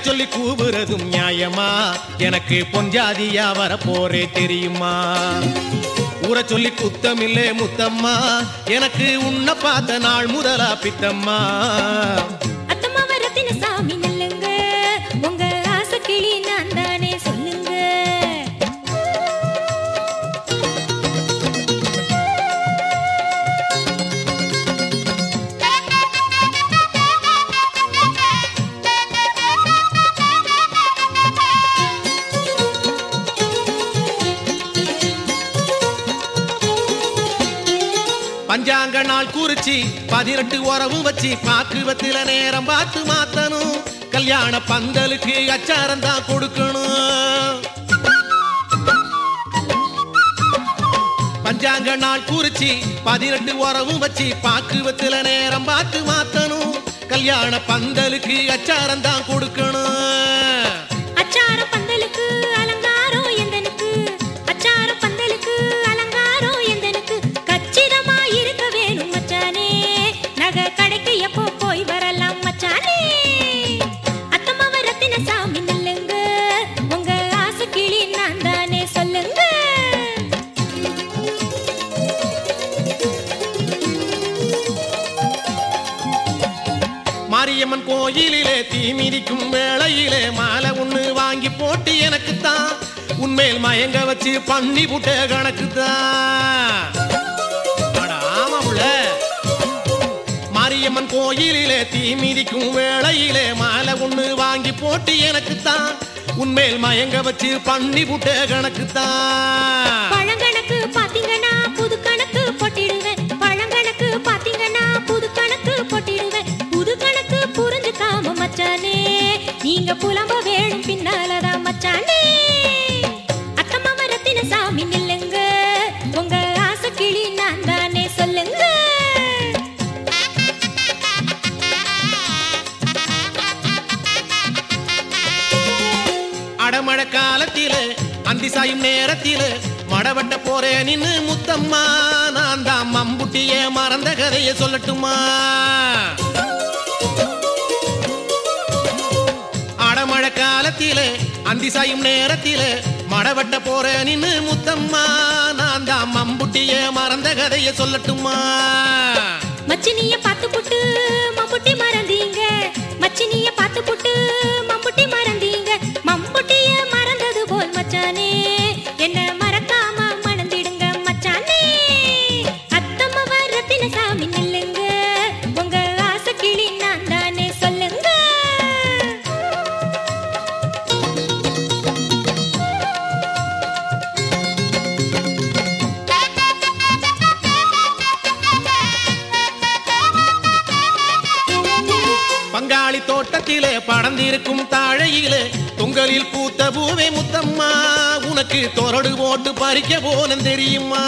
சொல்லி கூவுறதும் நியாயமா எனக்கு பொஞ்சாதியா வர போறே தெரியுமா ஊர சொல்லி குத்தமில்லே முத்தம்மா எனக்கு உன்னை பார்த்த நாள் முதலா பித்தம்மா அத்தம்மா வரத்தின சாமி நல்லுங்க உங்க ஆசை கிளி நான் தானே சொல்லுங்க பஞ்சாங்க நாள் குறிச்சி பதினெட்டு உறவு வச்சு பாக்குவத்தில நேரம் பார்த்து மாத்தணும் கல்யாண பந்தலுக்கு அச்சாரம் தான் கொடுக்கணும் பஞ்சாங்க நாள் குறிச்சி பதினெட்டு உறவு வச்சு பாக்குவத்தில நேரம் பார்த்து மாத்தணும் கல்யாண பந்தலுக்கு அச்சாரம் தான் கொடுக்கணும் அச்சார பந்தலுக்கு அலங்காரம் எந்தனுக்கு அச்சார பந்தலுக்கு அலங்காரம் எந்தனுக்கு கச்சிதமா இருக்க வேணும் மச்சானே நகை கடைக்கு எப்போ போய் வரலாம் மச்சானே அத்தம்மா வரத்தின சாமி நல்லுங்க உங்க ஆசை கிளி நான் தானே சொல்லுங்க மாரியம்மன் கோயிலிலே தீ மிதிக்கும் வேளையிலே மாலை ஒண்ணு வாங்கி போட்டு எனக்கு தான் உன்மேல் மயங்க வச்சு பண்ணி புட்ட கணக்கு தான் ஆமா புள்ள மாரியம்மன் கோயிலிலே தீ மிதிக்கும் வேளையிலே மாலை ஒண்ணு வாங்கி போட்டு எனக்கு தான் உன்மேல் மயங்க வச்சு பண்ணி புட்ட கணக்கு தான் பழங்கணக்கு பாத்தீங்கன்னா புது கணக்கு போட்டிடுவேன் பழங்கணக்கு பாத்தீங்கன்னா புது கணக்கு போட்டிடுவேன் புது கணக்கு புரிஞ்சுக்காம மச்சானே நீங்க புலம்ப வேணும் பின்னாலதான் மச்சானே அத்தம்மா மரத்தின சாமி நில்லுங்க உங்க ஆசை கிளி நான் தானே சொல்லுங்க அடமழ காலத்திலே அந்தி சாயும் நேரத்திலே மடவட்ட போறேன் நின்னு முத்தம்மா நான் தான் மம்புட்டிய மறந்த கதையை சொல்லட்டுமா அடமழ காலத்திலே அந்தி சாயும் நேரத்திலே மடவட்ட போறேன் நின்னு முத்தம்மா நான் தான் மம்புட்டிய மறந்த கதையை சொல்லட்டுமா மச்சினிய பார்த்து புட்டு மம்புட்டி மறந்தீங்க மச்சினிய பார்த்து புட்டு மம்புட்டி மறந்தீங்க மம்புட்டிய மறந்தது போல் மச்சானே என்ன மறக்காம மணந்திடுங்க மச்சானே அத்தம்மா வரத்தின சாமி நில்லுங்க உங்க ஆசை கிளி நான் தானே சொல்லுங்க பங்காளி தோட்டத்திலே படர்ந்திருக்கும் தாழையிலே தொங்கலில் பூத்த பூவே முத்தம்மா உனக்கு தொரடு போட்டு பறிக்க போனேன் தெரியுமா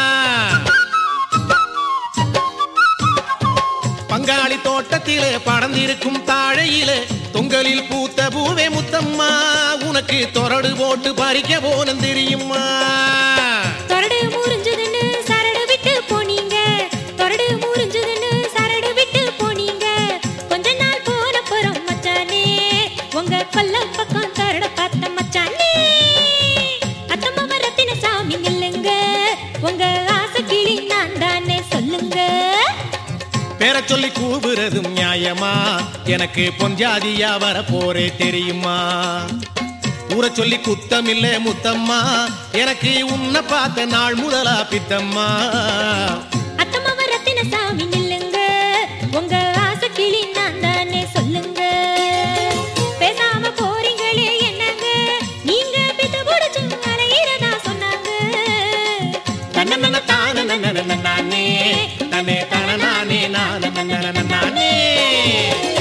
பங்காளி தோட்டத்திலே படர்ந்திருக்கும் தாழையிலே தொங்கலில் பூத்த பூவே முத்தம்மா உனக்கு தொரடு போட்டு பறிக்க போனேன் தெரியுமா தொரடு முறிஞ்சதுன்னு சரடு விட்டு போனீங்க தொரடு முறிஞ்சதுன்னு சரடு விட்டு போனீங்க கொஞ்ச நாள் போன போறோம் மச்சானே உங்க கொல்ல பக்கம் தொரட பார்த்த மச்சானே அத்தம்மா வரத்தின சாமி நில்லுங்க உங்க ஆசை கிளி நான் தானே சொல்லுங்க பேர சொல்லி கூவுறதும் நியாயமா எனக்கு பொஞ்சாதியா வர போறே தெரியுமா ஊர சொல்லி குத்தமில்லே முத்தம்மா எனக்கு உன்னை பார்த்த நாள் முதலா பித்தம்மா அத்தம்மா வரத்தின சாமி நில்லுங்க உங்க ஆசை கிளி நான் தானே சொல்லுங்க பேசாம போறீங்களே என்னங்க நீங்க பித்து புடிச்சு அலையிறதா சொன்னாங்க தன்னன தான நானே தன்னே தன நானே நானே நானே